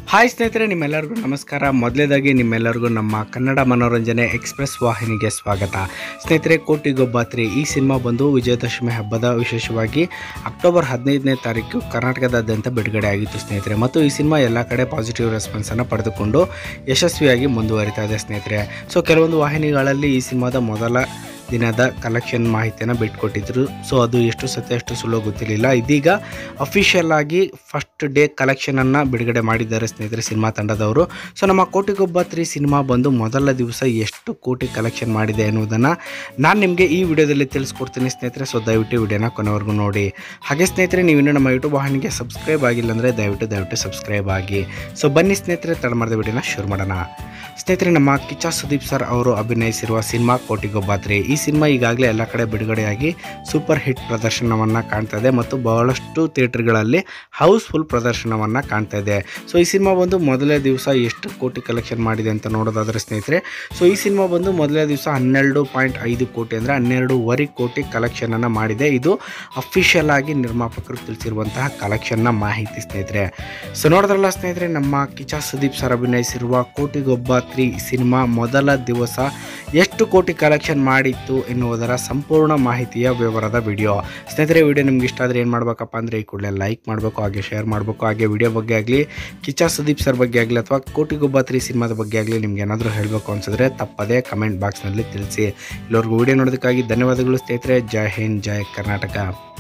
hi ಸ್ನೇಹಿತರೆ ನಿಮ್ಮೆಲ್ಲರಿಗೂ ನಮಸ್ಕಾರ ಮೊದಲೇದಾಗಿ ನಿಮ್ಮೆಲ್ಲರಿಗೂ ನಮ್ಮ ಕನ್ನಡ ಮನೋರಂಜನೆ ಎಕ್ಸ್ಪ್ರೆಸ್ ವಾಹಿನಿಗೆ ಸ್ವಾಗತ ಸ್ನೇಹಿತರೆ ಕೋಟಿಗೊಬ್ಬ ತ್ರೀ ಈ ಸಿನಿಮಾ ಬಂದು ವಿಜಯದಶಮಿ ಹಬ್ಬದ ವಿಶೇಷವಾಗಿ ಅಕ್ಟೋಬರ್ ಹದಿನೈದನೇ ತಾರೀಕು ಕರ್ನಾಟಕದಾದ್ಯಂತ ಬಿಡುಗಡೆ ಆಗಿತ್ತು ಸ್ನೇಹಿತರೆ ಮತ್ತು ಈ ಸಿನಿಮಾ ಎಲ್ಲ ಕಡೆ ಪಾಸಿಟಿವ್ ರೆಸ್ಪಾನ್ಸನ್ನು ಪಡೆದುಕೊಂಡು ಯಶಸ್ವಿಯಾಗಿ ಮುಂದುವರಿತಾ ಇದೆ ಸ್ನೇಹಿತರೆ ಸೊ ಕೆಲವೊಂದು ವಾಹಿನಿಗಳಲ್ಲಿ ಈ ಸಿನಿಮಾದ ಮೊದಲ ದಿನದ ಕಲೆಕ್ಷನ್ ಮಾಹಿತಿಯನ್ನು ಬಿಟ್ಕೊಟ್ಟಿದ್ರು ಸೊ ಅದು ಎಷ್ಟು ಸತ್ಯ ಎಷ್ಟು ಸುಳ್ಳು ಗೊತ್ತಿರಲಿಲ್ಲ ಇದೀಗ ಅಫಿಷಿಯಲ್ ಆಗಿ ಫಸ್ಟ್ ಡೇ ಕಲೆಕ್ಷನನ್ನು ಬಿಡುಗಡೆ ಮಾಡಿದ್ದಾರೆ ಸ್ನೇಹಿತರೆ ಸಿನಿಮಾ ತಂಡದವರು ಸೊ ನಮ್ಮ ಕೋಟಿಗೊಬ್ಬ ತ್ರೀ ಸಿನಿಮಾ ಬಂದು ಮೊದಲ ದಿವಸ ಎಷ್ಟು ಕೋಟಿ ಕಲೆಕ್ಷನ್ ಮಾಡಿದೆ ಎನ್ನುವುದನ್ನು ನಾನು ನಿಮಗೆ ಈ ವಿಡಿಯೋದಲ್ಲಿ ತಿಳಿಸ್ಕೊಡ್ತೀನಿ ಸ್ನೇಹಿತರೆ ಸೊ ದಯವಿಟ್ಟು ವಿಡಿಯೋನ ಕೊನೆವರೆಗೂ ನೋಡಿ ಹಾಗೆ ಸ್ನೇಹಿತರೆ ನೀವು ಇನ್ನೂ ನಮ್ಮ ಯೂಟ್ಯೂಬ್ ವಾಹಿನಿಗೆ ಸಬ್ಸ್ಕ್ರೈಬ್ ಆಗಿಲ್ಲ ಅಂದರೆ ದಯವಿಟ್ಟು ದಯವಿಟ್ಟು ಸಬ್ಸ್ಕ್ರೈಬ್ ಆಗಿ ಸೊ ಬನ್ನಿ ಸ್ನೇಹಿತರೆ ತಡ ಮಾಡಿದ ವಿಡಿಯೋನ ಶುರು ಮಾಡೋಣ ಸ್ನೇಹಿತರೆ ನಮ್ಮ ಕಿಚ್ಚ ಸುದೀಪ್ ಸರ್ ಅವರು ಅಭಿನಯಿಸಿರುವ ಸಿನಿಮಾ ಕೋಟಿಗೊಬ್ಬ ತ್ರೀ ಈ ಸಿನಿಮಾ ಈಗಾಗಲೇ ಎಲ್ಲ ಕಡೆ ಬಿಡುಗಡೆಯಾಗಿ ಸೂಪರ್ ಹಿಟ್ ಪ್ರದರ್ಶನವನ್ನು ಕಾಣ್ತಾ ಇದೆ ಮತ್ತು ಬಹಳಷ್ಟು ಥಿಯೇಟರ್ಗಳಲ್ಲಿ ಹೌಸ್ಫುಲ್ ಪ್ರದರ್ಶನವನ್ನು ಕಾಣ್ತಾ ಇದೆ ಸೊ ಈ ಸಿನಿಮಾ ಬಂದು ಮೊದಲನೇ ದಿವಸ ಎಷ್ಟು ಕೋಟಿ ಕಲೆಕ್ಷನ್ ಮಾಡಿದೆ ಅಂತ ನೋಡೋದಾದ್ರೆ ಸ್ನೇಹಿತರೆ ಸೊ ಈ ಸಿನಿಮಾ ಬಂದು ಮೊದಲನೇ ದಿವಸ ಹನ್ನೆರಡು ಪಾಯಿಂಟ್ ಐದು ಕೋಟಿ ಅಂದರೆ ಹನ್ನೆರಡೂವರೆ ಕೋಟಿ ಕಲೆಕ್ಷನನ್ನು ಮಾಡಿದೆ ಇದು ಅಫಿಷಿಯಲ್ ಆಗಿ ನಿರ್ಮಾಪಕರು ತಿಳಿಸಿರುವಂತಹ ಕಲೆಕ್ಷನ್ನ ಮಾಹಿತಿ ಸ್ನೇಹಿತರೆ ಸೊ ನೋಡಿದ್ರಲ್ಲ ಸ್ನೇಹಿತರೆ ನಮ್ಮ ಕಿಚಾ ಸುದೀಪ್ ಸರ್ ಅಭಿನಯಿಸಿರುವ ಕೋಟಿಗೊಬ್ಬ ತ್ರೀ ಸಿನಿಮಾ ಮೊದಲ ದಿವಸ ಎಷ್ಟು ಕೋಟಿ ಕಲೆಕ್ಷನ್ ಮಾಡಿತ್ತು ಎನ್ನುವುದರ ಸಂಪೂರ್ಣ ಮಾಹಿತಿಯ ವಿವರದ ವಿಡಿಯೋ ಸ್ನೇಹಿತರೆ ವಿಡಿಯೋ ನಿಮ್ಗೆ ಇಷ್ಟ ಆದರೆ ಏನು ಮಾಡಬೇಕಪ್ಪ ಅಂದರೆ ಈ ಕೂಡಲೇ ಲೈಕ್ ಮಾಡಬೇಕು ಹಾಗೆ ಶೇರ್ ಮಾಡಬೇಕು ಹಾಗೆ ವಿಡಿಯೋ ಬಗ್ಗೆ ಆಗಲಿ ಕಿಚ್ಚ ಸುದೀಪ್ ಸರ್ ಬಗ್ಗೆ ಆಗಲಿ ಅಥವಾ ಕೋಟಿಗೊಬ್ಬ ತ್ರೀ ಸಿನಿಮಾದ ಬಗ್ಗೆ ಆಗಲಿ ನಿಮ್ಗೆ ಏನಾದರೂ ಹೇಳಬೇಕು ಅನ್ಸಿದ್ರೆ ತಪ್ಪದೇ ಕಮೆಂಟ್ ಬಾಕ್ಸ್ನಲ್ಲಿ ತಿಳಿಸಿ ಇಲ್ಲವ್ರಿಗೂ ವಿಡಿಯೋ ನೋಡೋದಕ್ಕಾಗಿ ಧನ್ಯವಾದಗಳು ಸ್ನೇಹಿತರೆ ಜೈ ಹಿಂದ್ ಜೈ ಕರ್ನಾಟಕ